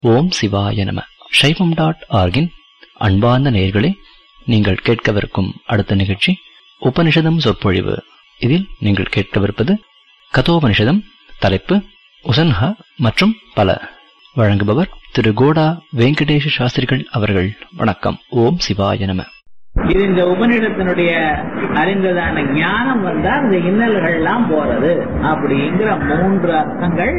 ஓம் சிவாய நம சைவம் டாட் ஆர்கின் அன்பார்ந்த நேயர்களே நீங்கள் கேட்கவிருக்கும் அடுத்த நிகழ்ச்சி உபனிஷதம் சொற்பொழிவு இதில் நீங்கள் கேட்கவிருப்பது கதோபனிஷதம் தலைப்பு உசன்ஹா மற்றும் பல வழங்குபவர் திரு கோடா வெங்கடேஷ சாஸ்திரிகள் அவர்கள் வணக்கம் ஓம் சிவாய நம இது இந்த உபநிடத்தினுடைய அறிந்ததான ஞானம் வந்தா இந்த இன்னல்கள் எல்லாம் போறது அப்படிங்கிற மூன்று அர்த்தங்கள்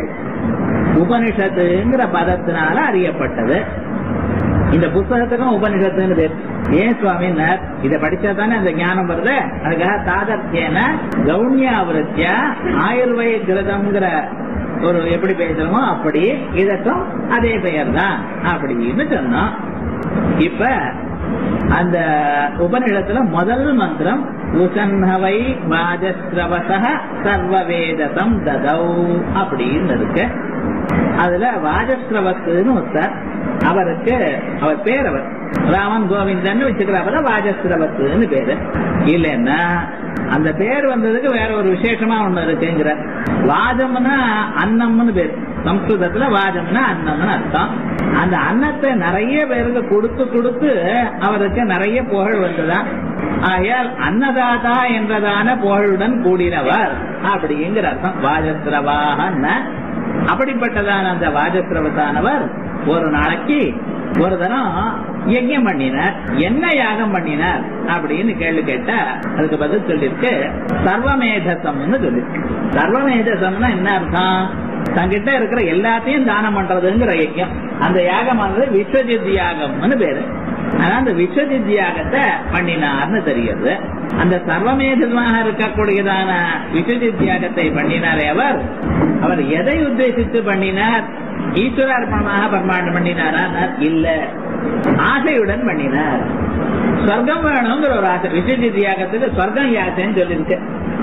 உபனிஷத்துங்கிற பதத்தினால அறியப்பட்டது இந்த புஸ்தகத்துக்கும் உபனிஷத்துன்னு பேர் ஏன் சுவாமினார் இதை படிச்சா தானே அந்த ஞானம் வருது அதுக்காக தாதர்த்தியன கவுனியாவிருத்தியா ஆயுர்வேத கிரதம்ங்கிற ஒரு எப்படி பேசுறோமோ அப்படி இதற்கும் அதே பெயர் தான் அப்படின்னு சொன்னோம் இப்ப அந்த உபநிடத்துல முதல் மந்திரம் உசன்னவை வாஜஸ்ரவசக சர்வவேதசம் ததௌ அப்படின்னு இருக்கு அதுல வாஜஸ்ரவஸ்ன்னு ஒருத்தர் அவருக்கு அவர் பேர் அவர் ராமன் கோவிந்தன் வச்சுக்கிறாப்ப வாஜஸ்ரவத்துன்னு பேரு இல்லைன்னா அந்த பேர் வந்ததுக்கு வேற ஒரு விசேஷமா ஒண்ணு இருக்குங்கிற வாஜம்னா அன்னம்னு பேர் சம்ஸ்கிருதத்துல வாஜம்னா அன்னம்னு அர்த்தம் அந்த அன்னத்தை நிறைய பேருக்கு கொடுத்து கொடுத்து அவருக்கு நிறைய புகழ் வந்ததுதான் ஆகையால் அன்னதாதா என்றதான புகழுடன் கூடினவர் அப்படிங்கிற அர்த்தம் வாஜஸ்ரவாக அப்படிப்பட்டதான அந்த வாஜஸ்ரவத்தானவர் ஒரு நாளைக்கு ஒரு தரம் யஜ்யம் பண்ணினார் என்ன யாகம் பண்ணினார் அப்படின்னு கேள்வி கேட்டா அதுக்கு பதில் சொல்லிருக்கு சர்வமேதசம்னு சொல்லிருக்கு சர்வமேதசம்னா என்ன அர்த்தம் தங்கிட்ட இருக்கிற எல்லாத்தையும் தானம் பண்றதுங்கிற யஜ்யம் அந்த யாகமானது விஸ்வஜித் யாகம்னு பேரு ஆனா அந்த விஸ்வஜித் யாகத்தை பண்ணினார்னு தெரியுது அந்த சர்வமேதமாக இருக்கக்கூடியதான விஸ்வஜித் யாகத்தை பண்ணினாரே அவர் அவர் எதை உத்தேசித்து பண்ணினார் ஈஸ்வரார்ப்பணமாக பிரமாணம் பண்ணினாரா இல்ல ஆசையுடன் பண்ணினார் சொர்க்கம் வேணுங்கிற ஒரு ஆசை விஸ்வஜித் யாகத்துக்கு சொர்க்கம் யாசைன்னு சொல்லிருக்கு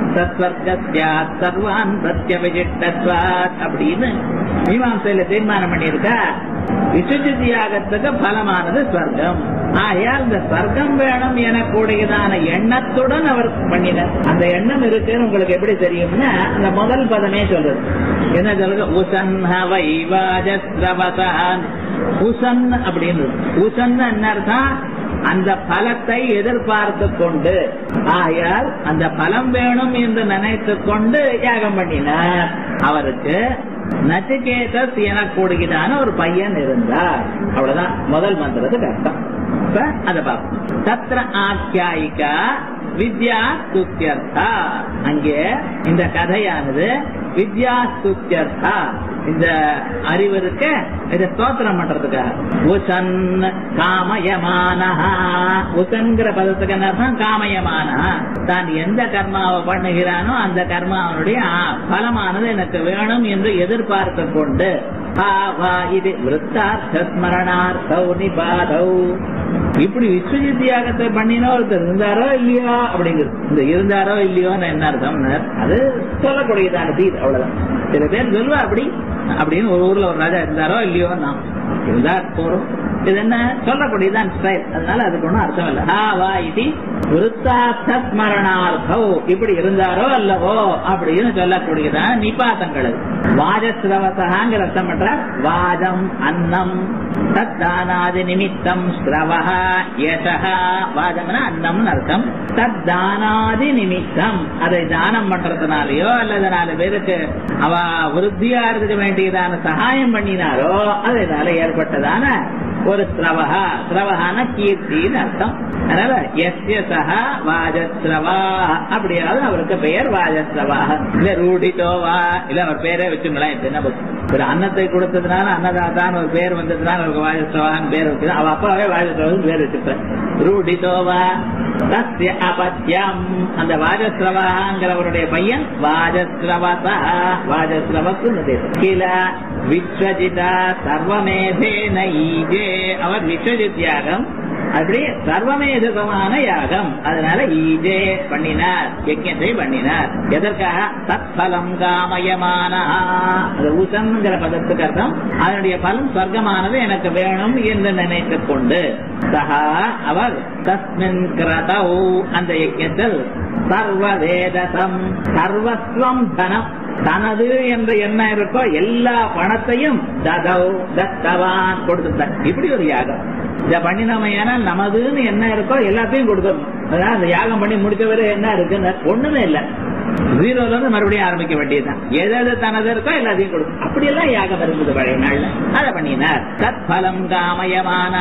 சர்வான் பிரத்யபிஜிட்டத்வாத் அப்படின்னு மீமாசையில தீர்மானம் பண்ணியிருக்கா விஸ்வஜித் யாகத்துக்கு பலமானது ஸ்வர்க்கம் ஆகையால் இந்த ஸ்வர்க்கம் வேணும் எனக்கூடியதான எண்ணத்துடன் அவர் பண்ணினார் அந்த எண்ணம் இருக்குன்னு உங்களுக்கு எப்படி தெரியும்னா அந்த முதல் பதமே சொல்றது என்ன சொல்றது உசன் வைவாஜஸ்ரவசான் உசன் அப்படின்னு உசன் என்ன அர்த்தம் அந்த பலத்தை எதிர்பார்த்து கொண்டு ஆகையால் அந்த பலம் வேணும் என்று நினைத்து கொண்டு யாகம் பண்ணினார் அவருக்கு நச்சிகேதஸ் எனக்கூடியதான ஒரு பையன் இருந்தார் அவ்வளவுதான் முதல் மந்திரத்துக்கு அர்த்தம் இப்ப அதை பார்ப்போம் தத்ர ஆக்கியாயிகா வித்யா ஸ்துத்தியர்த்தா அங்கே இந்த கதையானது வித்யா ஸ்துத்தியர்த்தா இந்த அறிவு இருக்க இதை ஸ்தோத்திரம் பண்றதுக்காக உசன் காமயமானஹா உசன்கிற பதத்துக்கு என்ன அர்த்தம் காமயமானஹா தான் எந்த கர்மாவை பண்ணுகிறானோ அந்த கர்மாவனுடைய பலமானது எனக்கு வேணும் என்று எதிர்பார்த்து கொண்டு இது விற்த்தார்த்த ஸ்மரணார்த்தௌ நிபாதௌ இப்படி விஸ்வஜித் யாகத்தை பண்ணினா ஒருத்தர் இருந்தாரோ இல்லையோ அப்படிங்கிறது இந்த இருந்தாரோ இல்லையோன்னு என்ன அர்த்தம் அது சொல்லக்கூடியதான தீர் அவ்வளவுதான் சில பேர் சொல்லுவா அப்படி அப்படின்னு ஒரு ஊர்ல ஒரு ராஜா இருந்தாரோ இல்லையோ நாம் இருந்தார் போறோம் இது என்ன சொல்லக்கூடியதான் ஸ்டைல் அதனால அதுக்கு ஒன்றும் அர்த்தம் இல்லை ஹா வா இது விருத்தார்த்த ஸ்மரணார்த்தோ இப்படி இருந்தாரோ அல்லவோ அப்படின்னு சொல்லக்கூடியதான் நிபாத்தங்கள் வாஜஸ்ரவசகாங்கிற அர்த்தம் பண்ற வாஜம் அன்னம் தத்தானாதி நிமித்தம் ஸ்ரவஹ யசஹ வாஜம்னா அன்னம்னு அர்த்தம் தத்தானாதி நிமித்தம் அதை தானம் பண்றதுனாலயோ அல்லது நாலு பேருக்கு அவ விருத்தியா இருக்க வேண்டியதான சகாயம் பண்ணினாரோ அதனால ஏற்பட்டதான ஒரு ஸ்ரவஹா ஸ்ரவஹான கீர்த்தின்னு அர்த்தம் அதனால எஸ்ய சஹா வாஜஸ்ரவா அப்படியாவது அவருக்கு பெயர் வாஜஸ்ரவா இல்ல ரூடிதோவா இல்ல அவர் பேரே வச்சுங்களேன் என்ன ஒரு அன்னத்தை கொடுத்ததுனால அன்னதாதான் ஒரு பேர் வந்ததுனால அவருக்கு வாஜஸ்ரவான்னு பேர் வச்சு அவ அப்பாவே வாஜஸ்ரவன் பேர் வச்சுப்பேன் ரூடிதோவா தஸ்ய அபத்யம் அந்த வாஜஸ்ரவாங்கிறவருடைய பையன் வாஜஸ்ரவசா வாஜஸ்ரவசு கில விஸ்வஜிதா சர்வமேதேன ஈஜே அவர் விஸ்வஜித் யாகம் அப்படி சர்வமேதமான யாகம் அதனால ஈஜே பண்ணினார் யஜ்யத்தை பண்ணினார் எதற்காக தத்பலம் காமயமான அது உசன்கிற பதத்துக்கு அர்த்தம் அதனுடைய பலம் சொர்க்கமானது எனக்கு வேணும் என்று நினைத்துக் கொண்டு சகா அவர் தஸ்மின் கிரதௌ அந்த யஜ்யத்தில் சர்வவேதசம் சர்வஸ்வம் தனம் தனது என்ற எண்ணம் இருக்கோ எல்லா பணத்தையும் ததௌ தத்தவான் கொடுத்துட்டார் இப்படி ஒரு யாகம் இத பண்ணினமையான நமதுன்னு என்ன இருக்கோ எல்லாத்தையும் கொடுக்கணும் அதான் அந்த யாகம் பண்ணி முடிச்சவரை என்ன இருக்குன்னு ஒண்ணுமே இல்ல ஜீரோல இருந்து மறுபடியும் ஆரம்பிக்க வேண்டியதுதான் எது எது தனது இருக்கோ எல்லாத்தையும் கொடுக்கும் அப்படியெல்லாம் யாகம் இருந்தது பழைய நாள்ல அதை பண்ணினார் தத் பலம் காமயமான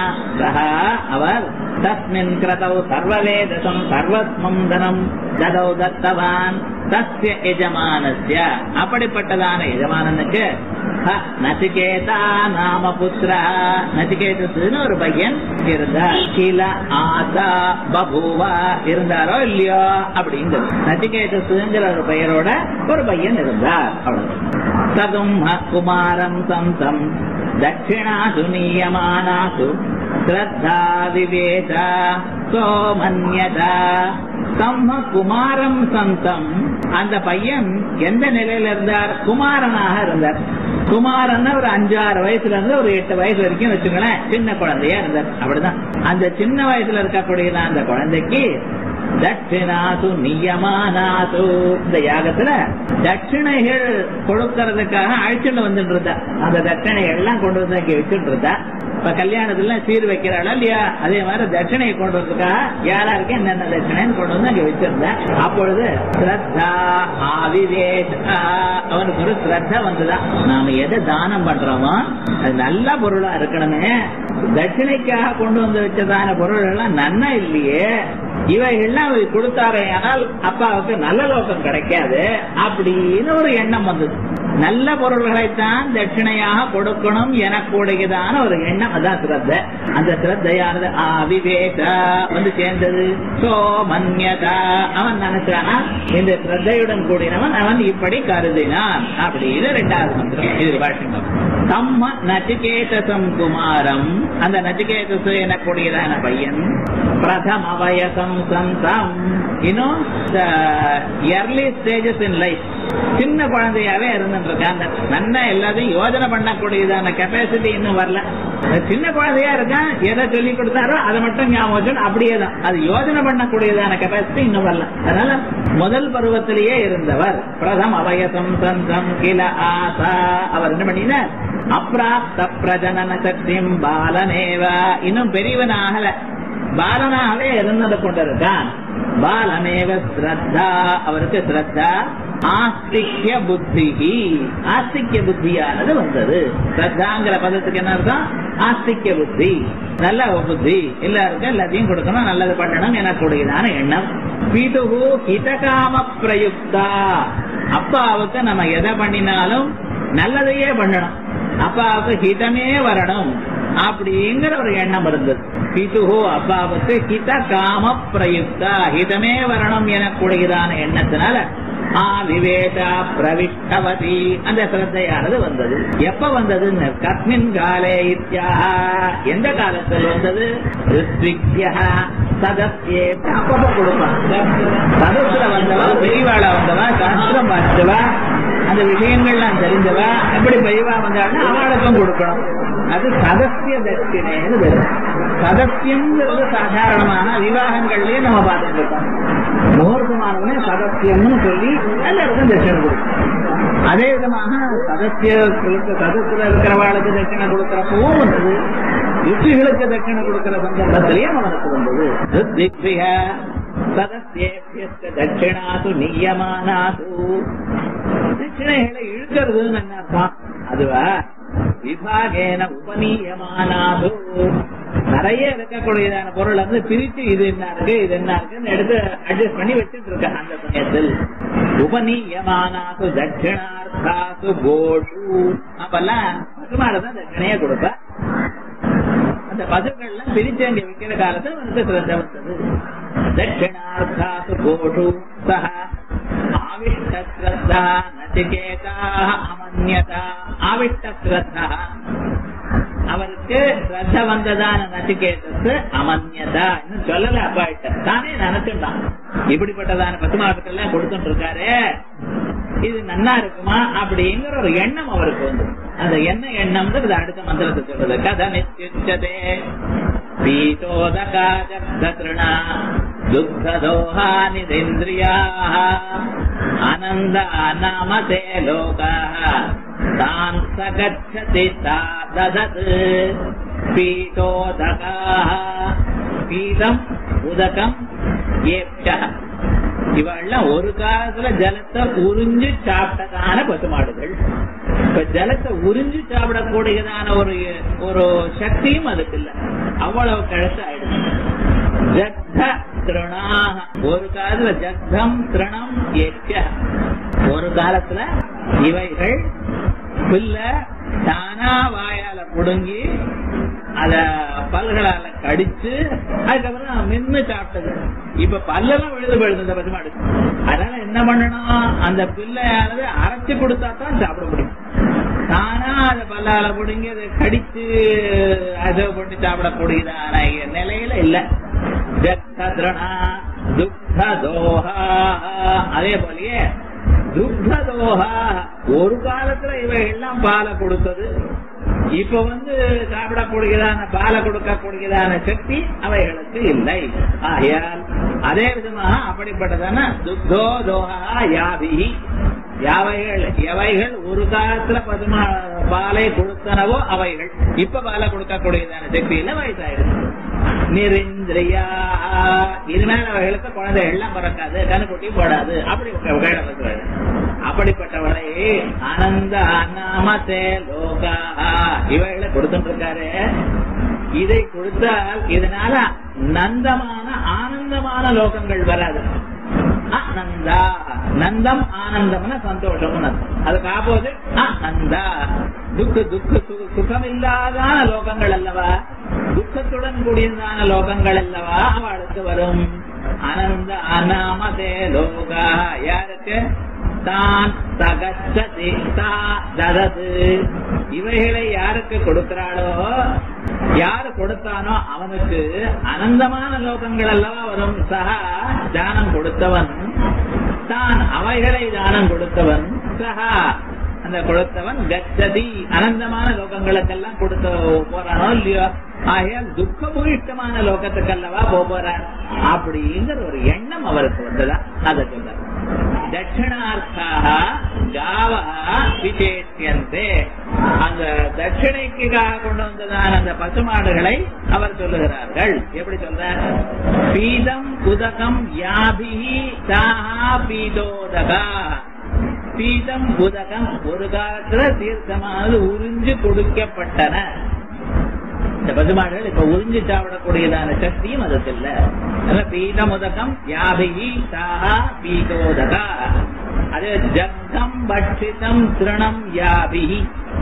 அவர் தஸ்மின் கிரதௌ சர்வவேதசம் சர்வஸ்மம் தனம் ததௌ தத்தவான் தஸ்ய எஜமானஸ்ய அப்படிப்பட்டதான எஜமானனுக்கு ஹ, நசிகேதா நாம புத்திர நசிகேதஸ்னு ஒரு பையன் இருந்தார் கில ஆசா பபூவா இருந்தாரோ இல்லையோ அப்படிங்கிறது நசிகேதஸ்ங்கிற ஒரு பெயரோட ஒரு பையன் இருந்தார் அவ்வளவு சதும் குமாரம் சந்தம் தட்சிணாசு நீயமானாசு ஸ்ரத்தா விவேக சோமன்யதா தம்ம குமாரம் சந்தம் அந்த பையன் எந்த நிலையில இருந்தார் குமாரனாக இருந்தார் குமாரன் ஒரு அஞ்சாறு வயசுல இருந்து ஒரு எட்டு வயசு வரைக்கும் வச்சுங்களேன் சின்ன குழந்தையா இருந்தார் அப்படிதான் அந்த சின்ன வயசுல இருக்கக்கூடிய அந்த குழந்தைக்கு தட்சிணாசு நியமானாசு இந்த யாகத்துல தட்சிணைகள் கொடுக்கறதுக்காக அழைச்சிட்டு வந்துட்டு இருந்தா அந்த தட்சிணைகள் எல்லாம் கொண்டு வந்து இங்க வச்சுட்டு இருந்தா இப்ப கல்யாணத்துல சீர் வைக்கிறாளா இல்லையா அதே மாதிரி தட்சிணையை கொண்டு வரதுக்காக யாராருக்கு என்னென்ன தட்சிணைன்னு கொண்டு வந்து அங்க வச்சிருந்தா அப்பொழுது ஸ்ரத்தா ஆவிவேஷ அவனுக்கு ஒரு ஸ்ரத்த வந்துதான் நாம எதை தானம் பண்றோமோ அது நல்ல பொருளா இருக்கணுமே தட்சிணைக்காக கொண்டு வந்து வச்சதான பொருள் எல்லாம் நன்னா இல்லையே இவைகள்லாம் அவர் கொடுத்தாரே ஆனால் அப்பாவுக்கு நல்ல லோகம் கிடைக்காது அப்படின்னு ஒரு எண்ணம் வந்தது நல்ல பொருள்களைத்தான் தட்சிணையாக கொடுக்கணும் எனக்கூடியதான ஒரு எண்ணம் அதான் சிரத்த அந்த சிரத்தையானது அவிவேக வந்து சேர்ந்தது சோ மன்யதா அவன் நினைச்சானா இந்த சிரத்தையுடன் கூடினவன் அவன் இப்படி கருதினான் அப்படின்னு ரெண்டாவது மந்திரம் இது பாஷ்யம் தம்ம நச்சிகேதசம் குமாரம் அந்த நச்சிகேதசு எனக்கூடியதான பையன் பிரதம வயசம் சந்தம் இன்னும் எர்லி ஸ்டேஜஸ் இன் லைஃப் சின்ன குழந்தையாவே இருந்துட்டு இருக்கான் அந்த நன்னா எல்லாத்தையும் யோஜனை பண்ணக்கூடியதான கெப்பாசிட்டி இன்னும் வரல அந்த சின்ன குழந்தையா இருக்கான் எதை சொல்லி கொடுத்தாரோ அதை மட்டும் ஞாபகம் வச்சுட்டு அப்படியே தான் அது யோஜனை பண்ணக்கூடியதான கெப்பாசிட்டி இன்னும் வரல அதனால முதல் பருவத்திலேயே இருந்தவர் பிரதம வயசம் சந்தம் கில ஆசா அவர் என்ன பண்ணினார் அப்பிராப்த பிரஜனன சக்தியும் பாலனேவ இன்னும் பெரியவன் ஆகல பாலனாகவே இருந்தது கொண்டிருக்கான் பாலமேவ ஸ்ரத்தா அவருக்கு ஸ்ரத்தா ஆஸ்திக்ய புத்தி ஆஸ்திக்ய புத்தியானது வந்தது ஸ்ரத்தாங்கிற பதத்துக்கு என்ன அர்த்தம் ஆஸ்திக்ய புத்தி நல்ல புத்தி எல்லாருக்கும் எல்லாத்தையும் கொடுக்கணும் நல்லது பண்ணணும் எனக்கூடியதான எண்ணம் பிதுகு ஹிதகாம பிரயுக்தா அப்பாவுக்கு நம்ம எதை பண்ணினாலும் நல்லதையே பண்ணணும் அப்பாவுக்கு ஹிதமே வரணும் அப்படிங்கிற ஒரு எண்ணம் இருந்தது பிதுஹோ அப்பாவுக்கு ஹித காம பிரயுக்தா ஹிதமே வரணும் எனக்கூடியதான எண்ணத்தினால ஆ விவேகா பிரவிஷ்டவதி அந்த சிரத்தையானது வந்தது எப்ப வந்ததுன்னு கஸ்மின் காலே இத்தியாக எந்த காலத்தில் வந்தது ரித்விக்யா சதஸ்யே அப்பப்ப கொடுப்பான் சதஸ்ல வந்தவா பெரியவாளா வந்தவா சாஸ்திரம் பார்த்தவா அந்த விஷயங்கள்லாம் தெரிஞ்சவா எப்படி பெரியவா வந்தாலும் அவளுக்கும் கொடுக்கணும் அது சதஸ்ய தட்சிணைன்னு பேரு சதஸ்யம்ங்கிறது சாதாரணமான விவாகங்கள்லயே நம்ம பார்த்துட்டு இருக்கோம் முகூர்த்தமானவனே சதஸ்யம்னு சொல்லி எல்லாருக்கும் தட்சிணை கொடுக்கும் அதே விதமாக சதஸ்யர்களுக்கு சதஸ்ல இருக்கிறவாளுக்கு தட்சிணை கொடுக்கிறப்பவும் வந்தது யுக்திகளுக்கு தட்சிணை கொடுக்கிற சந்தர்ப்பத்திலேயும் அவனுக்கு வந்தது ரித்விக்விய சதஸ்யேபியஸ்ய தட்சிணாசு நியமானாசு தட்சிணைகளை இழுக்கிறதுன்னு என்ன அர்த்தம் அதுவா விபாகேன உபநீயமானாது நிறைய இருக்கக்கூடியதான பொருள் வந்து பிரிச்சு இது என்ன இருக்கு இது என்ன இருக்குன்னு எடுத்து அட்ஜஸ்ட் பண்ணி வச்சுட்டு இருக்க அந்த சமயத்தில் உபநீயமானாசு தட்சிணார்த்தாசு கோஷு அப்பெல்லாம் பசுமாடதான் தட்சிணைய கொடுப்ப அந்த பசுக்கள்லாம் பிரிச்சு அங்க விற்கிற காலத்துல வந்து சிரத்த வந்தது தட்சிணார்த்தாசு கோஷு சஹ ஆவிஷ்டஸ்ரத்தா நச்சிகேதா அமன்யதா ஆவிஷ்டஸ்ரத்தா அவருக்கு ஸ்ரத்த வந்ததான நச்சிகேதஸ் அமன்யதா இன்னும் சொல்லல அப்பாட்ட தானே நினைச்சுட்டான் இப்படிப்பட்டதான பசுமாட்டுக்கெல்லாம் கொடுத்துட்டு இருக்காரு இது நன்னா இருக்குமா அப்படிங்கிற ஒரு எண்ணம் அவருக்கு வந்து அந்த என்ன எண்ணம்ன்றது அடுத்த மந்திரத்தை சொல்றது கதமித்யுச்சதே பீதோதகாஜ திருணா துக்கதோஹானிந்திரியா அனந்த அநாமதே லோகாः தான் சகச்சதி தா ததத் பீதோதகாः பீதம் உதகம் ஏப்சः இவெல்லாம் ஒரு காலத்துல ஜலத்தை உறிஞ்சு சாப்பிட்டதான பசுமாடுகள் இப்ப ஜலத்தை உறிஞ்சு சாப்பிடக்கூடியதான ஒரு ஒரு சக்தியும் அதுக்கு இல்ல அவ்வளவு கழுத்து ஆயிடுச்சு ஜத்த திருணாக ஒரு காலத்துல ஜத்தம் திருணம் ஏற்ற ஒரு காலத்துல இவைகள் புல்ல தானா வாயால புடுங்கி அத பல்களால கடிச்சு அதுக்கப்புறம் மென்னு சாப்பிட்டது இப்ப பல்லெல்லாம் விழுது விழுது இந்த பசுமாடு அதனால என்ன பண்ணணும் அந்த பிள்ளையானது அரைச்சு கொடுத்தா தான் சாப்பிட முடியும் தானா அதை பல்லால புடுங்கி அதை கடிச்சு அதை போட்டு சாப்பிடக்கூடியதான நிலையில இல்ல ஜத்தத்ரணா துக்ததோஹா அதே போலயே துக்ததோஹா ஒரு காலத்துல இவை எல்லாம் பாலை கொடுத்தது இப்ப வந்து சாப்பிடக்கூடியதான பாலை கொடுக்கக்கூடியதான சக்தி அவைகளுக்கு இல்லை ஆகையால் அதே விதமாக அப்படிப்பட்டதான துக்தோ தோஹா யாவி யாவைகள் எவைகள் ஒரு காலத்துல பதுமா பாலை கொடுத்தனவோ அவைகள் இப்ப பாலை கொடுக்கக்கூடியதான சக்தி இல்ல வயசாயிடுச்சு நிரிந்திரியா இதனால அவைகளுக்கு குழந்தை எல்லாம் பிறக்காது கணுக்குட்டி போடாது அப்படி கேள்வி அப்படிப்பட்டவளை ஆனந்த அநாமத்தே லோகா இவைகளை கொடுத்துட்டு இருக்காரு இதை கொடுத்தால் இதனால நந்தமான ஆனந்தமான லோகங்கள் வராது ஆனந்தா நந்தம் ஆனந்தம்னா சந்தோஷம் அதுக்கு ஆப்போசிட் ஆனந்தா துக்க துக்க சு- சுகம் இல்லாதான லோகங்கள் அல்லவா துக்கத்துடன் கூடியதான லோகங்கள் அல்லவா அவளுக்கு வரும் ஆனந்த அநாமதே லோகா யாருக்கு தான் தகச்சதி தா ததது இவைகளை யாருக்கு கொடுக்கிறாளோ யாரு கொடுத்தானோ அவனுக்கு அனந்தமான லோகங்கள் அல்லவா வரும் சகா தானம் கொடுத்தவன் தான் அவைகளை தானம் கொடுத்தவன் சகா அந்த கொடுத்தவன் கச்சதி அனந்தமான லோகங்களுக்கெல்லாம் கொடுத்த போறானோ இல்லையோ ஆகையால் துக்கபூயிஷ்டமான லோகத்துக்கு அல்லவா போறார் அப்படிங்கிற ஒரு எண்ணம் அவருக்கு வந்ததா அதை சொல்றார் தட்சிணார்த்தாக காவா விசேஷியந்தே அந்த தட்சிணைக்காக கொண்டு வந்ததான அந்த பசுமாடுகளை அவர் சொல்லுகிறார்கள் எப்படி சொல்றார் பீதம் உதகம் யாபி தாஹா பீதோதகா பீதம் உதகம் ஒரு காலத்துல தீர்க்கமானது உறிஞ்சு கொடுக்கப்பட்டன இந்த பசுமாடுகள் இப்ப உறிஞ்சு சாப்பிடக்கூடியதான சக்தியும் அதுக்கு இல்ல அதனால பீதமுதகம் யாபிகி சாஹா பீதோதகா அது ஜத்தம் பட்சிதம் திருணம் யாபிகி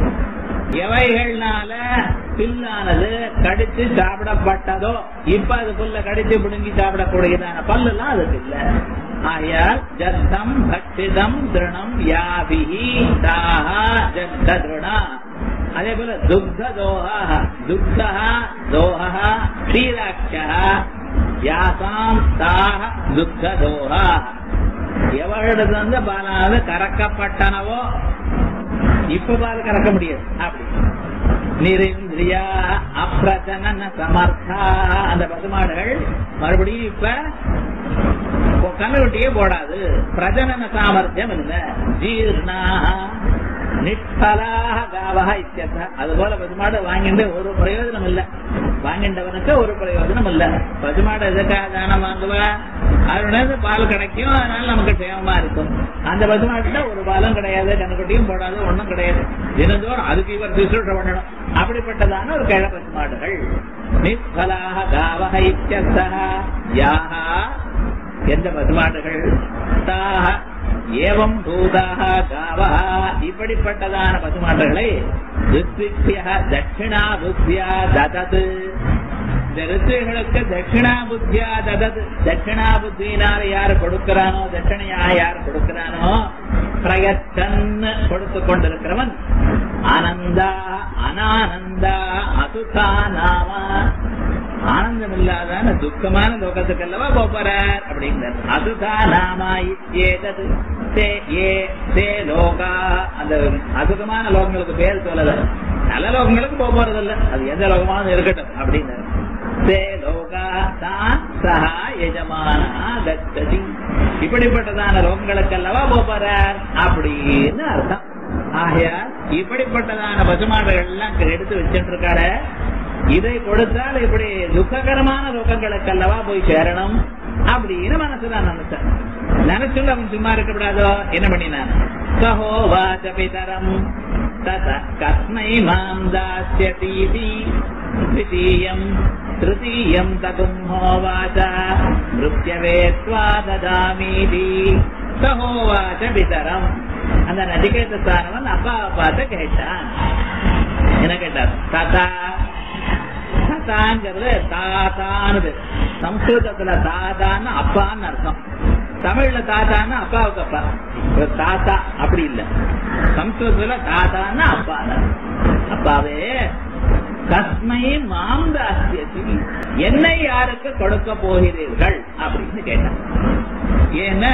எவைகள்னால பில்லானது கடிச்சு சாப்பிடப்பட்டதோ இப்ப அது புல்ல கடிச்சு பிடுங்கி சாப்பிடக்கூடியதான பல்லெல்லாம் அதுக்கு இல்ல ஆகையால் ஜத்தம் பட்சிதம் திருணம் யாபிகி தாஹா ஜத்த திருணா அதே போல துக்த தோஹா துக்தா தோஹா க்ஷீராட்சா யாசாம் தாஹ துக்த தோஹா எவரிடத்துல பாலானது கறக்கப்பட்டனவோ இப்ப பால் கறக்க முடியாது அப்படி நிரேந்திரியா அப்பிரச்சன சமர்த்தா அந்த பசுமாடுகள் மறுபடியும் இப்ப கண்ணுக்குட்டியே போடாது பிரஜனன சாமர்த்தியம் இல்ல ஜீர்ணா நிஷ்பலாக காவக இத்தியர்த்தா அதுபோல பசுமாடு வாங்கிட்டு ஒரு பிரயோஜனம் இல்ல வாங்கின்றவனுக்கு ஒரு பிரயோஜனம் இல்ல பசுமாடு எதுக்காக தானம் வாங்குவா அதனுடைய பால் கிடைக்கும் அதனால நமக்கு சேமமா இருக்கும் அந்த பசுமாட்டுல ஒரு பாலும் கிடையாது கண்ணுக்குட்டியும் போடாது ஒண்ணும் கிடையாது தினந்தோறும் அதுக்கு இவர் சுசுற்ற பண்ணணும் அப்படிப்பட்டதான ஒரு கிழ பசுமாடுகள் நிஷ்பலாக காவக இத்தியர்த்தா யாஹா எந்த பசுமாடுகள் தாக ஏவம் பூதாக காவா இப்படிப்பட்டதான பசுமாடுகளை ரித்விக்ய தட்சிணா புத்தியா ததது இந்த ரித்துகளுக்கு தட்சிணா புத்தியா ததது தட்சிணா புத்தியினால யாரு கொடுக்கிறானோ தட்சிணையா யார் கொடுக்கிறானோ பிரயத்தன் கொடுத்து கொண்டிருக்கிறவன் ஆனந்தா அனானந்தா அசுதா நாமா ஆனந்தம் இல்லாதான துக்கமான லோகத்துக்கு அல்லவா போறார் அப்படிங்கிறார் அதுதான் நாமா ஏதது தே ஏ தே லோகா அந்த அசுகமான லோகங்களுக்கு பேர் சொல்லல நல்ல லோகங்களுக்கு போக போறது இல்ல அது எந்த லோகமானது இருக்கட்டும் அப்படிங்கிறார் தே லோகா தான் சஹா எஜமானா கச்சதி இப்படிப்பட்டதான லோகங்களுக்கல்லவா போறார் அப்படின்னு அர்த்தம் ஆகையால் இப்படிப்பட்டதான பசுமாடுகள் எல்லாம் எடுத்து வச்சுட்டு இருக்காரு இதை கொடுத்தால் இப்படி துக்ககரமான லோகங்களுக்கு அல்லவா போய் சேரணும் அப்படின்னு மனசுல நினைச்சேன் நினைச்சுள்ள அவன் சும்மா இருக்கக்கூடாதோ என்ன பண்ணினான் சகோவாச்ச பிதரம் தத கஸ்மை மாம் தாஸ்யதீதி द्वितीयम् तृतीयम् तगुम्होवाच मृत्यवे त्वा ददामीति சகோவாச்ச பிதரம் அந்த நதிகேத ஸ்தானவன் அப்பா பார்த்து கேட்டான் என்ன கேட்டார் தாத்தா தாத்தாங்கிறது தாத்தான்னு சம்ஸ்கிருதத்துல தாத்தான்னு அப்பான்னு அர்த்தம் தமிழ்ல தாத்தான்னு அப்பாவுக்கு அப்பா ஒரு தாத்தா அப்படி இல்ல சம்ஸ்கிருதத்துல தாத்தான்னு அப்பா அப்பாவே கஸ்மை மாம் தாஸ்யதி என்னை யாருக்கு கொடுக்க போகிறீர்கள் அப்படின்னு கேட்டான் ஏன்னா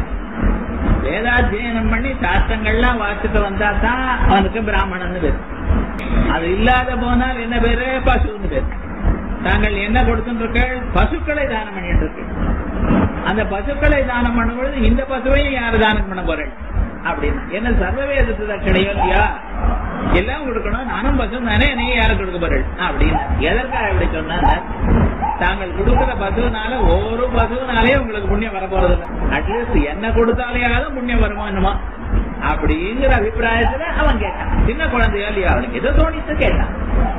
வேதாத்தியனம் பண்ணி சாஸ்திரங்கள்லாம் வாசிட்டு வந்தா தான் அவனுக்கு பிராமணன் பேரு அது இல்லாத போனால் என்ன பேரு பசுன்னு பேரு தாங்கள் என்ன கொடுத்துருக்கள் பசுக்களை தானம் பண்ணிட்டு இருக்கு அந்த பசுக்களை தானம் பண்ணும் பொழுது இந்த பசுவையும் யாரு தானம் பண்ண போறேன் அப்படின்னு என்ன சர்வவேதத்து தட்சணையோ இல்லையா எல்லாம் கொடுக்கணும் நானும் பசு தானே நீங்க யாரு கொடுக்க போறேன் அப்படின்னு எதற்காக இப்படி சொன்னா தாங்கள் கொடுக்கிற பசுனால ஒரு பசுனாலே உங்களுக்கு புண்ணியம் வர போறது இல்லை அட்லீஸ்ட் என்ன கொடுத்தாலேயாவது புண்ணியம் வருமா என்னமோ அப்படிங்கிற அபிப்பிராயத்துல அவன் கேட்டான் சின்ன குழந்தையா இல்லையா அவனுக்கு எதோ தோணித்து கேட்டான்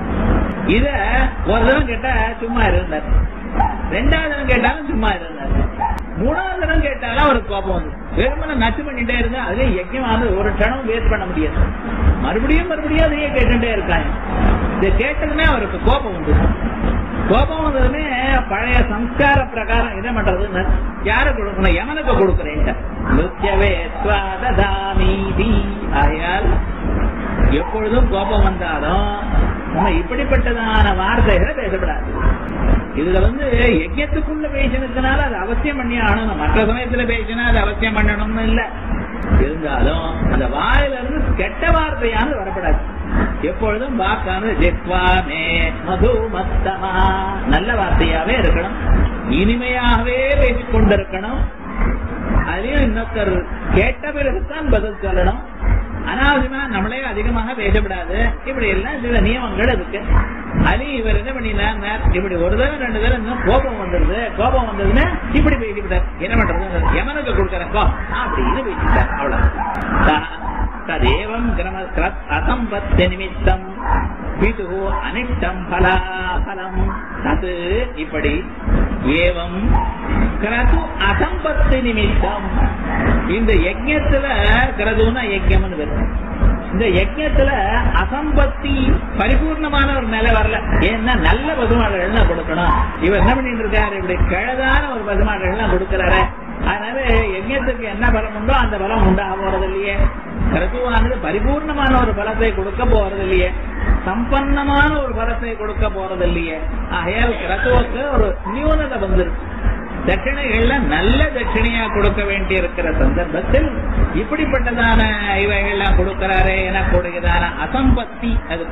இத ஒரு தரம் கேட்டா சும்மா இருந்தார் ரெண்டாவது தரம் கேட்டாலும் சும்மா இருந்தார் மூணாவது தரம் கேட்டாலும் அவருக்கு கோபம் வந்து வெறுமனை நச்சு பண்ணிட்டே இருந்தா அதுல யஜ்யமானது ஒரு க்ஷணம் வேஸ்ட் பண்ண முடியாது மறுபடியும் மறுபடியும் அதையே கேட்டுட்டே இருக்காங்க இதை கேட்டதுமே அவருக்கு கோபம் வந்து கோபம் வந்ததுமே பழைய சம்ஸ்கார பிரகாரம் என்ன பண்றதுன்னு யார கொடுக்கணும் எவனுக்கு கொடுக்குறேன் நிருத்தியவே ஸ்வாததாமீதி ஆயால் எப்பொழுதும் கோபம் வந்தாலும் நம்ம இப்படிப்பட்டதான வார்த்தைகளை பேசப்படாது இதுல வந்து யஜ்யத்துக்குள்ள பேசினதுனால அது அவசியம் பண்ணி ஆகணும் மற்ற சமயத்துல பேசினா அது அவசியம் பண்ணணும்னு இல்ல இருந்தாலும் அந்த வாயில இருந்து கெட்ட வார்த்தையானது வரப்படாது எப்பொழுதும் வாக்கானது ஜெக்வாமே மது மத்தமா நல்ல வார்த்தையாவே இருக்கணும் இனிமையாகவே பேசிக் கொண்டிருக்கணும் அதுலயும் இன்னொருத்தர் கேட்ட பிறகுதான் பதில் சொல்லணும் அனாவசியமா நம்மளே அதிகமாக பேசப்படாது இப்படி எல்லாம் சில நியமங்கள் இருக்கு அது இவர் என்ன பண்ணினார் இப்படி ஒரு தடவை ரெண்டு தடவை இன்னும் கோபம் வந்துருது கோபம் வந்ததுன்னா இப்படி பேசிவிட்டார் என்ன பண்றது எமனுக்கு கொடுக்கறேன் கோ அப்படின்னு பேசிட்டார் அவ்வளவு ததேவம் கிரம அசம்பத்த நிமித்தம் பிது அனிஷ்டம் பலா பலம் தது இப்படி ஏவம் கிரது அசம்பத்து நிமித்தம் இந்த யஜ்யத்துல கிரதுன்னா யஜ்யம்னு வரும் இந்த யஜ்யத்துல அசம்பத்தி பரிபூர்ணமான ஒரு நிலை வரல ஏன்னா நல்ல பசுமாடுகள் கொடுக்கணும் இவர் என்ன பண்ணிட்டு இருக்காரு இப்படி கிழதான ஒரு பசுமாடுகள் கொடுக்கிறாரு அதனால யஜ்யத்துக்கு என்ன பலம் உண்டோ அந்த பலம் உண்டாக போறது இல்லையே கிரதுவானது பரிபூர்ணமான ஒரு பலத்தை கொடுக்க போறது இல்லையே சம்பன்னமான ஒரு பலத்தை கொடுக்க போறது இல்லையே ஆகையால் கிரதுவுக்கு ஒரு நியூனதை வந்துருக்கு தட்சிணைகள்ல நல்ல தட்சிணையா கொடுக்க வேண்டி இருக்கிற சந்தர்ப்பத்தில் இப்படிப்பட்டதான இவைகள்லாம் கொடுக்கிறாரே எனக்கூடியதான அசம்பத்தி அது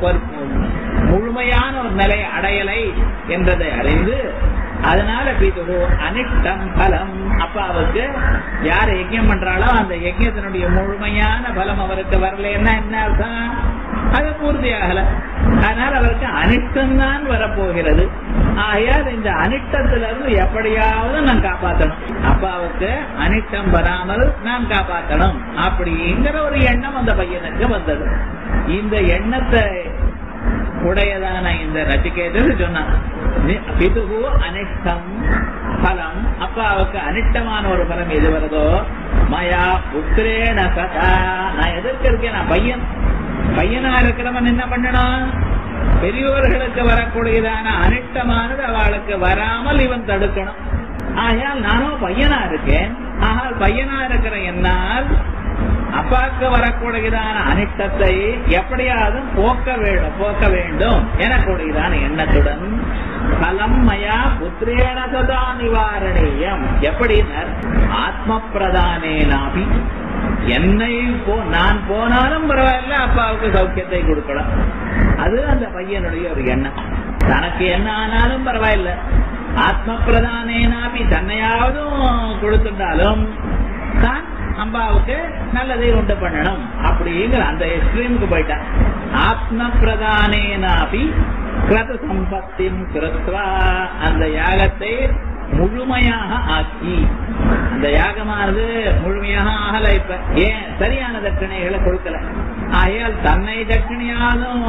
முழுமையான ஒரு நிலை அடையலை என்றதை அறிந்து அதனால பிதுகு அனிஷ்டம் பலம் அப்பாவுக்கு யார் யஜ்யம் பண்றாளோ அந்த யஜ்யத்தினுடைய முழுமையான பலம் அவருக்கு வரலன்னா என்ன அர்த்தம் அது பூர்த்தி ஆகல அதனால அவருக்கு அனிஷ்டம் தான் வரப்போகிறது ஆகையால் இந்த அனிஷ்டத்திலிருந்து எப்படியாவது நான் காப்பாற்றணும் அப்பாவுக்கு அனிஷ்டம் வராமல் நான் காப்பாற்றணும் அப்படிங்கிற ஒரு எண்ணம் அந்த பையனுக்கு வந்தது இந்த எண்ணத்தை உடையதான இந்த நச்சிகேதர் சொன்னான் பிதுகு அனிஷ்டம் பலம் அப்பாவுக்கு அனிஷ்டமான ஒரு பலம் எது வருதோ மயா புத்திரேன கதா நான் எதிர்க்க இருக்கேன் நான் பையன் பையனா இருக்கிறவன் என்ன பண்ணணும் பெரியோர்களுக்கு வரக்கூடியதான அனிஷ்டமானது அவளுக்கு வராமல் இவன் தடுக்கணும் ஆகையால் நானும் பையனா இருக்கேன் ஆனால் பையனா இருக்கிற என்னால் அப்பாவுக்கு வரக்கூடியதான அனிஷ்டத்தை எப்படியாவது போக்க வேண்டும் போக்க வேண்டும் எனக்கூடியதான எண்ணத்துடன் பலம் மயா புத்திரேன சதா நிவாரணீயம் எப்படினர் ஆத்ம பிரதானேனாபி என்னை போ நான் போனாலும் பரவாயில்ல அப்பாவுக்கு சௌக்கியத்தை கொடுக்கலாம் அது அந்த பையனுடைய ஒரு எண்ணம் தனக்கு என்ன ஆனாலும் பரவாயில்ல ஆத்ம பிரதானேனாபி தன்னையாவதும் கொடுத்துட்டாலும் தான் அம்பாவுக்கு நல்லதை உண்டு பண்ணணும் அப்படிங்கிற அந்த எக்ஸ்ட்ரீமுக்கு போயிட்டான் ஆத்ம பிரதானேனாபி கிரத சம்பத்தின் கிருத்வா அந்த யாகத்தை முழுமையாக ஆக்கி அந்த யாகமானது முழுமையாக ஆகல இப்ப ஏன் சரியான தட்சணைகளை கொடுக்கல ஆகையால் தன்னை தட்சணையாலும்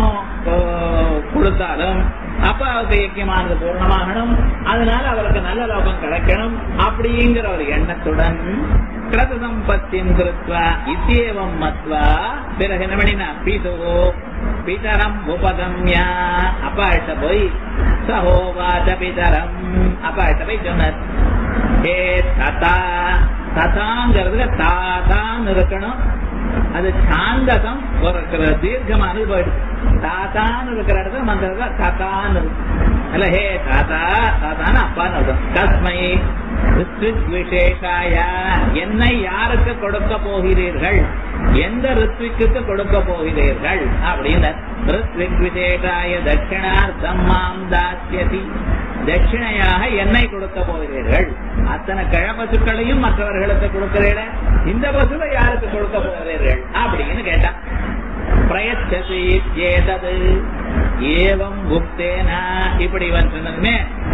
கொடுத்தாலும் அப்ப அவருக்கு யக்கியமானது பூர்ணமாகணும் அதனால அவருக்கு நல்ல லோகம் கிடைக்கணும் அப்படிங்கிற ஒரு எண்ணத்துடன் கிரத சம்பத்தின் கிருத்வா இத்தியேவம் மத்வா பிறகு என்ன பண்ணினா பீதோ பிதரம் உபகம்ய அப்பாட்ட போய் சகோவாத பிதரம் அப்பாட்ட போய் சொன்னார் ஹே ததா ததாங்கிறதுல தாதான்னு இருக்கணும் அது சாந்தகம் ஒரு தீர்க்கமானது போயிடுது தாத்தான்னு இருக்கிற இடத்துல மந்திரத்துல ததான்னு இருக்கு அல்ல ஹே தாத்தா தாத்தான்னு அப்பான்னு அர்த்தம் தஸ்மை ரித்விக் விசேஷாய என்னை யாருக்கு கொடுக்க போகிறீர்கள் எந்த ரித்விக்கு கொடுக்க போகிறீர்கள் அப்படின்னு ரித்விக் விசேஷாய தட்சிணார்த்தம் மாம் தாஸ்யதி தட்சிணையாக என்னை கொடுக்க போகிறீர்கள் அத்தனை கிழ பசுக்களையும் மற்றவர்களுக்கு கொடுக்கிறீர்கள் இந்த பசுவை யாருக்கு கொடுக்க போகிறீர்கள் அப்படின்னு கேட்டான் பிரயச்சசி ஏதது ஏவம் குப்தேனா இப்படி இவன் சொன்னதுமே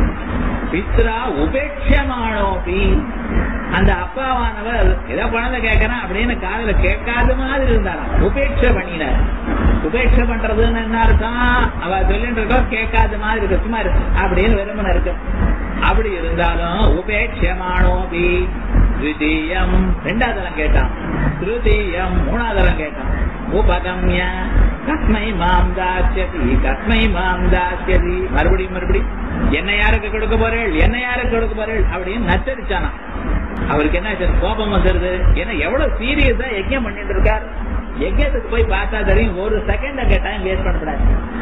பித்ரா உபேட்சமானோபி அந்த அப்பாவானவர் ஏதோ பணத்தை கேட்கறான் அப்படின்னு காதல கேட்காத மாதிரி இருந்தாராம் உபேட்ச பண்ணினார் உபேட்ச பண்றதுன்னு என்ன அர்த்தம் அவ சொல்லிட்டு இருக்கோ கேட்காத மாதிரி இருக்கு சும்மா இருக்கு அப்படின்னு வெறுமன இருக்கு அப்படி இருந்தாலும் உபேட்சமானோபி திருத்தீயம் ரெண்டாவது தரம் கேட்டான் திருத்தீயம் மூணாவது தரம் கேட்டான் உபகம்ய கஸ்மை மாம் தாசியதி கஸ்மை மாம் தாசியதி மறுபடியும் மறுபடியும் என்ன யாருக்கு கொடுக்க போறேள் என்ன யாருக்கு கொடுக்க போறேள் அப்படின்னு நச்சரிச்சானா அவருக்கு என்ன ஆச்சு? கோபம் வந்துருது ஏன்னா எவ்வளவு சீரியஸா யஜ்யம் பண்ணிட்டு இருக்கார் யஜ்யத்துக்கு போய் பார்த்தா தெரியும் ஒரு செகண்ட் அங்க டைம் வேஸ்ட் பண்ணக்கூடாது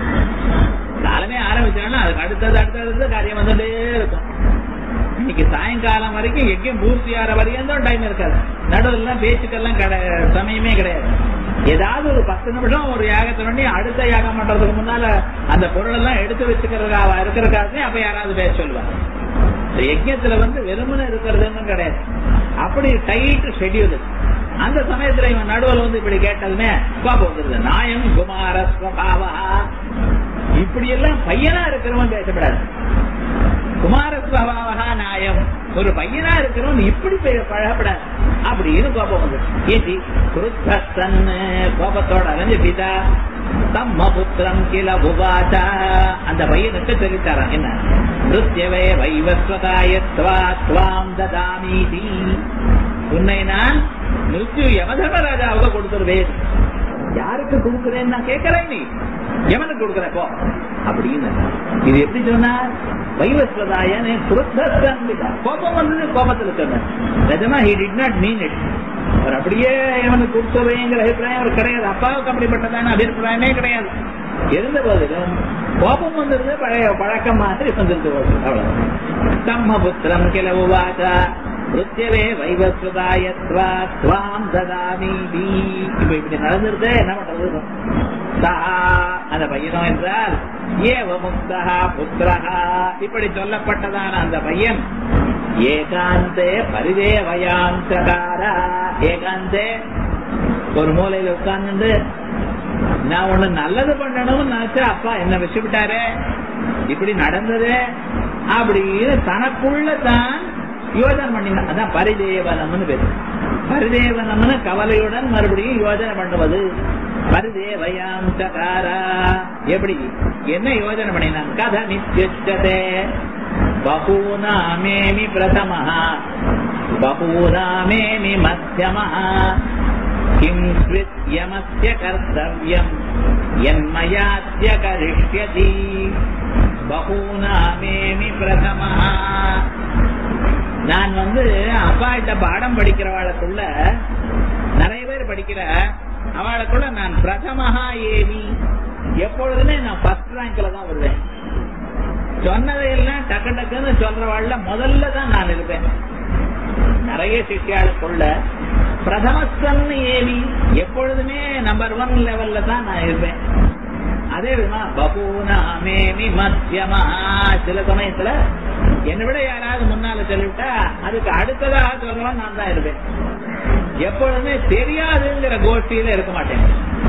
காலமே ஆரம்பிச்சாலும் அதுக்கு அடுத்தது அடுத்தது காரியம் வந்துட்டே இருக்கும் இன்னைக்கு சாயங்காலம் வரைக்கும் எங்கேயும் பூர்த்தி ஆற வரையும் தான் டைம் இருக்காது நடுவில் பேச்சுக்கெல்லாம் கிடை சமயமே கிடையாது ஏதாவது ஒரு பத்து நிமிஷம் ஒரு யாகத்தை பண்ணி அடுத்த யாகம் பண்றதுக்கு முன்னால அந்த பொருள் எல்லாம் எடுத்து வச்சுக்கிறதுக்காக இருக்கிறதுக்காக அப்ப யாராவது பேச சொல்லுவாங்க இந்த யஜ்யத்துல வந்து வெறுமனை இருக்கிறதுன்னு கிடையாது அப்படி டைட் ஷெட்யூல் அந்த சமயத்துல இவன் நடுவில் வந்து இப்படி கேட்டதுமே கோபம் வந்துருது நாயம் குமார ஸ்வபாவா இப்படி எல்லாம் பையனா இருக்கிறவன் பேசப்படாது குமாரஸ்வபாவகா நாயம் ஒரு பையனா இருக்கிறவன் இப்படி பே- பழகப்படாது அப்படின்னு கோபம் வந்து ஏசி குருத்தன் கோபத்தோட அலைஞ்சு பிதா தம்ம புத்திரம் கில புபாச்சா அந்த பையனுக்கு தெரிவித்தாராம் என்ன நிருத்தியவே வைவஸ்வதாயத்வா துவாம் ததாமீதி உன்னை நான் மிருத்யு யமதர்மராஜாவுக்கு கொடுத்துருவேன் யாருக்கு கொடுக்குறேன்னு நான் கேட்கறேன் நீ எவனுக்கு கொடுக்குற போ அப்படின்னு இது எப்படி சொன்னார் வைவஸ்வதாயன் கோபம் வந்தது கோபத்துல சொன்னார் நிஜமா he did not mean it அவர் அப்படியே எவனுக்கு கொடுத்துறேங்கிற அபிப்பிராயம் அவர் கிடையாது அப்பாவுக்கு அப்படிப்பட்டதான அபிப்பிராயமே கிடையாது இருந்த போதிலும் கோபம் வந்துருது பழைய பழக்கம் மாதிரி வந்துருது அவ்வளவு தம்ம புத்திரம் கில உவாச்சா ருத்தியவே வைவஸ்வதாயத்வா துவாம் ததாமீதி இப்ப இப்படி நடந்துருது என்ன பண்றது சா அந்த பையனும் என்றால் ஏவ முக்தா புத்திரஹா இப்படி சொல்லப்பட்டதான அந்த பையன் ஏகாந்தே பரிதேவயாந்தகாரா ஏகாந்தே ஒரு மூலையில உட்கார்ந்து நான் ஒண்ணு நல்லது பண்ணணும்னு நினைச்சா அப்பா என்ன வச்சுவிட்டாரு இப்படி நடந்தது அப்படின்னு தனக்குள்ள தான் யோஜனை பண்ணினான் அதான் பரிதேவனம்னு பேரு பரிதேவனம்னு கவலையுடன் மறுபடியும் யோஜனை பண்ணுவது பரிதேவயாம் சகாரா எப்படி என்ன யோஜனை பண்ணினான் கத நித்யுச்சதே பகூனாமேமி பிரதமः பகூனாமேமி மத்தியமः கிம் ஸ்வித் யமஸ்ய கர்த்தவ்யம் என்மயாத்ய கரிஷ்யதி பகூனாமேமி பிரதமः நான் வந்து அப்பா கிட்ட பாடம் படிக்கிறவாளுக்குள்ள நிறைய பேர் படிக்கிற அவளுக்குள்ள நான் பிரதமஹா ஏவி எப்பொழுதுமே நான் ஃபர்ஸ்ட் ரேங்க்ல தான் வருவேன் சொன்னதையெல்லாம் டக்கு டக்குன்னு சொல்றவாள்ல முதல்ல தான் நான் இருப்பேன் நிறைய சிஷ்யாளுக்குள்ள பிரதமஸ்தன் ஏவி எப்பொழுதுமே நம்பர் ஒன் லெவல்ல தான் நான் இருப்பேன் அதே விதமா பகூனாமேமி மத்தியமா சில சமயத்துல என்னை விட யாராவது முன்னால சொல்லிவிட்டா அதுக்கு அடுத்ததாக சொல்றவன் நான் தான் இருப்பேன் எப்பொழுதுமே தெரியாதுங்கிற கோஷ்டியில இருக்க மாட்டேன்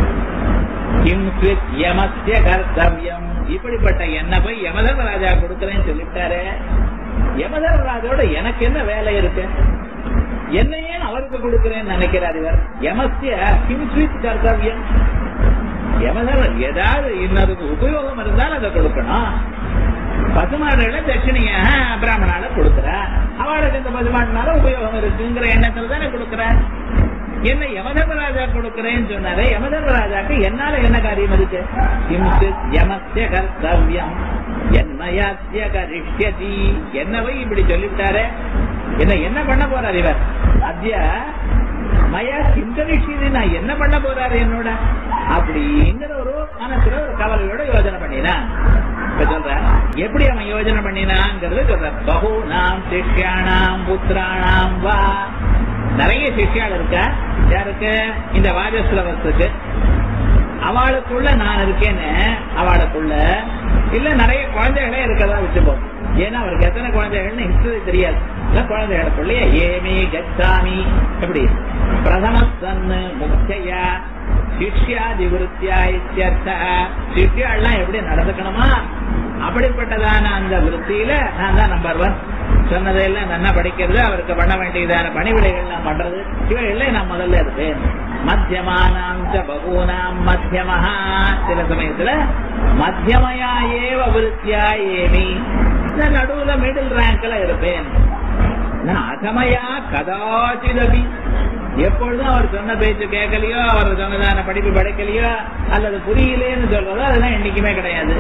கிம் ஸ்வித் யமஸ்ய கர்த்தவியம் இப்படிப்பட்ட என்ன போய் யமதர்மராஜா கொடுக்கறேன்னு சொல்லிட்டாரு யமதர்மராஜோட எனக்கு என்ன வேலை இருக்கு என்ன ஏன் அவருக்கு கொடுக்கிறேன்னு நினைக்கிறார் இவர் யமஸ்ய கிம் ஸ்வித் கர்த்தவியம் யமதர்மர் ஏதாவது இன்னதுக்கு உபயோகம் இருந்தால் அதை கொடுக்கணும் பசுமாடுகளை தட்சிணியாக பிராமணால கொடுக்குற அவளுக்கு இந்த பசுமாடுனால உபயோகம் இருக்குங்கிற எண்ணத்துல தானே கொடுக்குற என்ன யமதர்மராஜா கொடுக்கிறேன்னு சொன்னாரு யமதர்மராஜாக்கு என்னால என்ன காரியம் இருக்கு கிம்சு யமஸ்ய கர்த்தவியம் என்னயாத்திய கரிஷ்யதி என்னவை இப்படி சொல்லிவிட்டாரு என்ன என்ன பண்ண போறார் இவர் அத்திய மயா சிந்தனிஷிது நான் என்ன பண்ண போறாரு என்னோட அப்படிங்கிற ஒரு மனசுல ஒரு கவலையோட யோஜனை பண்ணினான் இப்ப சொல்ற எப்படி அவன் யோஜனை பண்ணினாங்கிறது சொல்ற பகு நாம் சிஷ்யானாம் புத்திராணாம் வா நிறைய சிஷ்யாள் இருக்க யாருக்கு இந்த வாஜஸ்லவத்துக்கு அவளுக்குள்ள நான் இருக்கேன்னு அவளுக்குள்ள இல்ல நிறைய குழந்தைகளே இருக்கதா வச்சுப்போம் ஏன்னா அவருக்கு எத்தனை குழந்தைகள்னு ஹிஸ்டரி தெரியாது இல்ல குழந்தைகளுக்குள்ளே ஏமி கச்சாமி எப்படி பிரதம சன்னு முக்கியா சிஷ்யாதி விருத்தியா இத்தியர்த்த சிஷ்யாள்லாம் எப்படி நடந்துக்கணுமா அப்படிப்பட்டதான அந்த விருத்தியில நான் தான் நம்பர் ஒன் சொன்னதையெல்லாம் நல்லா படிக்கிறது அவருக்கு பண்ண வேண்டியதான பணிவிடைகள் நான் பண்றது இவைகள்ல நான் முதல்ல இருப்பேன் மத்தியமானாம் ச பகூனாம் மத்தியமஹா சில சமயத்துல மத்தியமயா ஏவ விருத்தியா ஏமி நான் நடுவுல மிடில் ரேங்க்ல இருப்பேன் நான் அகமயா கதாச்சிதபி எப்பொழுதும் அவர் சொன்ன பேச்சு கேட்கலையோ அவர் சொன்னதான படிப்பு படிக்கலையோ அல்லது புரியலேன்னு சொல்றதோ அதெல்லாம் என்னைக்குமே கிடையாது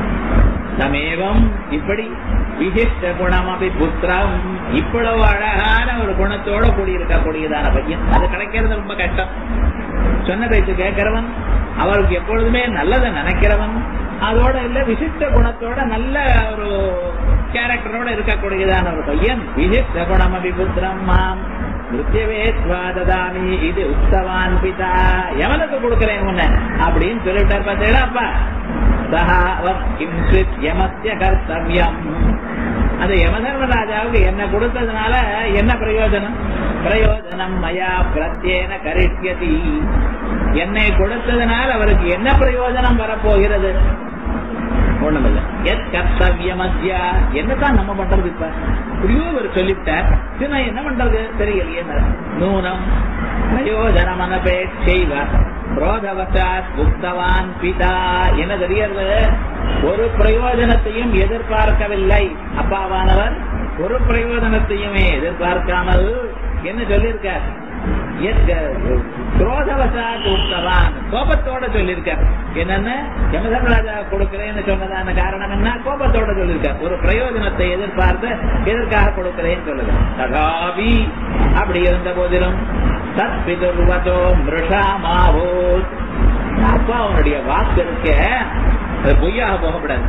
சமேவம் இப்படி விசிஷ்ட குணம் அப்படி புத்திரம் இவ்வளவு அழகான ஒரு குணத்தோட கூடியிருக்கக்கூடியதான பையன் அது கிடைக்கிறது ரொம்ப கஷ்டம் சொன்ன பேச்சு கேட்கிறவன் அவருக்கு எப்பொழுதுமே நல்லதை நினைக்கிறவன் அதோட இல்ல விசிஷ்ட குணத்தோட நல்ல ஒரு கேரக்டரோட இருக்கக்கூடியதான ஒரு பையன் விசிஷ்ட குணம் அபி புத்திரம் மாம் மிருத்யவே ஸ்வாததாமி இது உத்தவான் பிதா எவனுக்கு கொடுக்கிறேன் உன்ன அப்படின்னு சொல்லிட்டார் பார்த்தீங்களா அப்பா சஹா கிம்சித் யமஸ்ய கர்த்தவியம் அந்த யமதர்மராஜாவுக்கு என்ன கொடுத்ததுனால என்ன பிரயோஜனம் பிரயோஜனம் மயா பிரத்யேன கரிஷ்யதி என்னை கொடுத்ததுனால் அவருக்கு என்ன பிரயோஜனம் வரப்போகிறது ஒண்ணுமில்ல எத் கர்த்தவியம் அத்யா என்னதான் நம்ம பண்றது இப்ப இப்படியோ ஒரு சொல்லிவிட்டார் சரி, நான் என்ன பண்றது தெரியலையே நூனம் பிரயோஜனம் அனபேட்சைவ குரோதவசாத் புக்தவான் பிதா என்ன தெரியறது ஒரு பிரயோஜனத்தையும் எதிர்பார்க்கவில்லை அப்பாவானவர் ஒரு பிரயோஜனத்தையுமே எதிர்பார்க்காமல் என்ன சொல்லியிருக்கார் குரோதவசாத் உத்தவான் கோபத்தோட சொல்லியிருக்கார் என்னன்னு யமதர்மராஜா கொடுக்கிறேன்னு சொன்னதான காரணம் என்ன கோபத்தோட சொல்லியிருக்கார் ஒரு பிரயோஜனத்தை எதிர்பார்த்து எதற்காக கொடுக்கிறேன்னு சொல்லுங்க ததாபி அப்படி இருந்த போதிலும் தத் பிதுர்வதோ மிருஷா மாவோத் அப்பா அவனுடைய வாக்கு இருக்க அது பொய்யாக போகப்படாது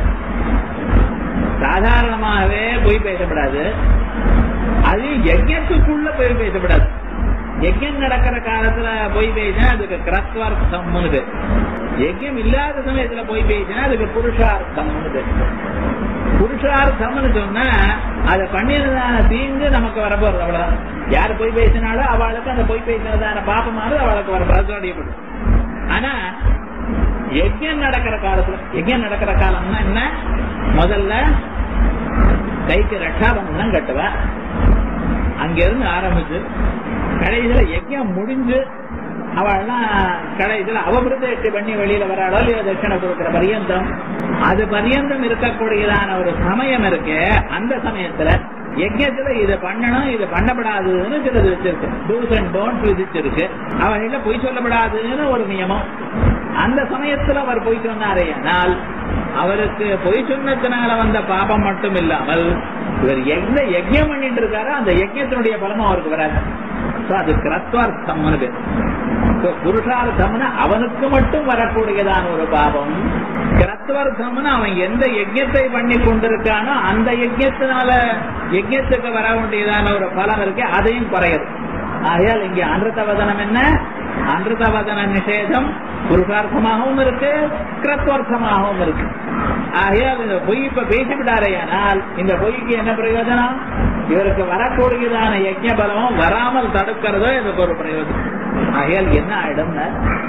சாதாரணமாகவே பொய் பேசப்படாது அது யஜ்யத்துக்குள்ள பொய் பேசப்படாது யஜ்யம் நடக்கிற காலத்துல பொய் பேசினா அதுக்கு கிரஸ்வார்த்தம்னு பேர் யஜ்யம் இல்லாத சமயத்துல பொய் பேசினா அதுக்கு புருஷார்த்தம்னு பேர் புருஷார்த்தம்னு சொன்னா அதை பண்ணினதான தீங்கு நமக்கு வரப்போறது அவ்வளவுதான் யார் பொய் பேசினாலோ அவளுக்கு அந்த பொய் பேசினதான பாப்பமானது அவளுக்கு வர பிரசோடியப்படும் ஆனா யஜ்யம் நடக்கிற காலத்துல யஜ்யம் நடக்கிற காலம்னா என்ன முதல்ல கைக்கு ரட்சாபந்தம் கட்டுவா அங்கிருந்து ஆரம்பிச்சு கடைசியில யஜ்யம் முடிஞ்சு அவள்லாம் கடைசியில அவபிரதேஷ்டி பண்ணி வெளியில வராளோ இல்லையோ தட்சணை கொடுக்கிற பரியந்தம் அது பரியந்தம் இருக்கக்கூடியதான ஒரு சமயம் இருக்கு அந்த சமயத்துல யஜ்யத்துல இது பண்ணணும் இது பண்ணப்படாதுன்னு சிலது வச்சிருக்கு டூஸ் அண்ட் டோன்ட் விதிச்சிருக்கு அவர்கள பொய் சொல்லப்படாதுன்னு ஒரு நியமம் அந்த சமயத்துல அவர் பொய் சொன்னாரே ஆனால் அவருக்கு பொய் சொன்னதுனால வந்த பாபம் மட்டும் இல்லாமல் இவர் எந்த யஜ்யம் பண்ணிட்டு இருக்காரோ அந்த யஜ்யத்தினுடைய பலமும் அவருக்கு வராது So, அது கிரத்வார்த்தம்னு பேர் So, புருஷார்த்தம்னு அவனுக்கு மட்டும் வரக்கூடியதான ஒரு பாபம் கிரத்வார்த்தம்னு அவன் எந்த யஜ்யத்தை பண்ணி கொண்டிருக்கானோ அந்த யஜ்யத்தினால யஜ்யத்துக்கு வர வேண்டியதான ஒரு பலம் இருக்கு அதையும் குறையுது ஆகையால் இங்கே அன்றுத வதனம் என்ன அன்றுத வதன நிஷேதம் புருஷார்த்தமாகவும் இருக்கு கிரத்வர்த்தமாகவும் இருக்கு ஆகையால் இந்த பொய் இப்ப பேசிவிட்டாரையானால் இந்த பொய்க்கு என்ன பிரயோஜனம் இவருக்கு வரக்கூடியதான யஜ்ய பலம் வராமல் தடுக்கிறதோ இதுக்கு ஒரு பிரயோஜனம் ஆகையால் என்ன ஆயிடும்னா